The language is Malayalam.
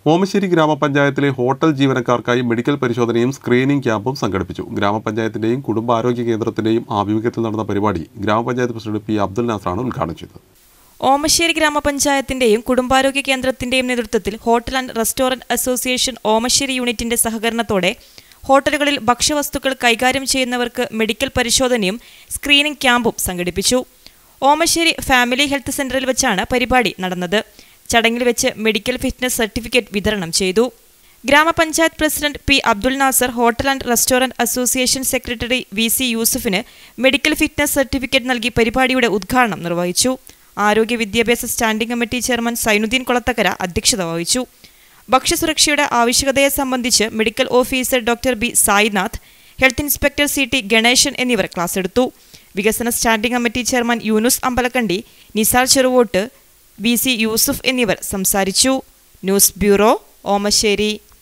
ഓമശ്ശേരി ഗ്രാമപഞ്ചായത്തിലെ ഹോട്ടൽ ജീവനക്കാർക്കായി മെഡിക്കൽ പരിശോധനയും സ്ക്രീനിംഗ് ക്യാമ്പും സംഘടിപ്പിച്ചു ഗ്രാമപഞ്ചായത്തിന്റെയും കുടുംബാരോഗ്യ കേന്ദ്രത്തിന്റെയും ആഭിമുഖ്യത്തിൽ നടന്ന പരിപാടി ഗ്രാമപഞ്ചായത്ത് പ്രസിഡന്റ് പി അബ്ദുൽ നാസറാണ് ഉദ്ഘാടനം ചെയ്തത് ഓമശ്ശേരി ഗ്രാമപഞ്ചായത്തിന്റെയും കുടുംബാരോഗ്യ കേന്ദ്രത്തിന്റെയും നേതൃത്വത്തിൽ hotel and restaurant association Omassery യൂണിറ്റിന്റെ സഹകരണത്തോടെ ഹോട്ടലുകളിൽ ഭക്ഷ്യവസ്തുക്കൾ കൈകാര്യം ചെയ്യുന്നവർക്ക് മെഡിക്കൽ പരിശോധനയും സ്ക്രീനിംഗ് ക്യാമ്പും സംഘടിപ്പിച്ചു ഓമശ്ശേരി ഫാമിലി ഹെൽത്ത് സെന്ററിൽ വെച്ചാണ് പരിപാടി നടന്നത് ചടങ്ങിൽ വെച്ച് മെഡിക്കൽ ഫിറ്റ്നസ് സർട്ടിഫിക്കറ്റ് വിതരണം ചെയ്തു ഗ്രാമപഞ്ചായത്ത് president P Abdul Nasar hotel and restaurant association secretary V C യൂസഫിന് മെഡിക്കൽ ഫിറ്റ്നസ് സർട്ടിഫിക്കറ്റ് നൽകി പരിപാടിയുടെ ഉദ്ഘാടനം നിർവഹിച്ചു ആരോഗ്യ വിദ്യാഭ്യാസ standing committee chairman Sainudheen Kolathakkara അധ്യക്ഷത വഹിച്ചു ഭക്ഷ്യസുരക്ഷയുടെ ആവശ്യകതയെ സംബന്ധിച്ച് medical officer doctor B Sainath health inspector C T Ganeshan എന്നിവർ ക്ലാസ് എടുത്തു വികസന standing committee chairman Yunus Ambalakandi Nisar Cheruvott V C Yusuf എന്നിവർ സംസാരിച്ചു ന്യൂസ് ബ്യൂറോ ഓമശ്ശേരി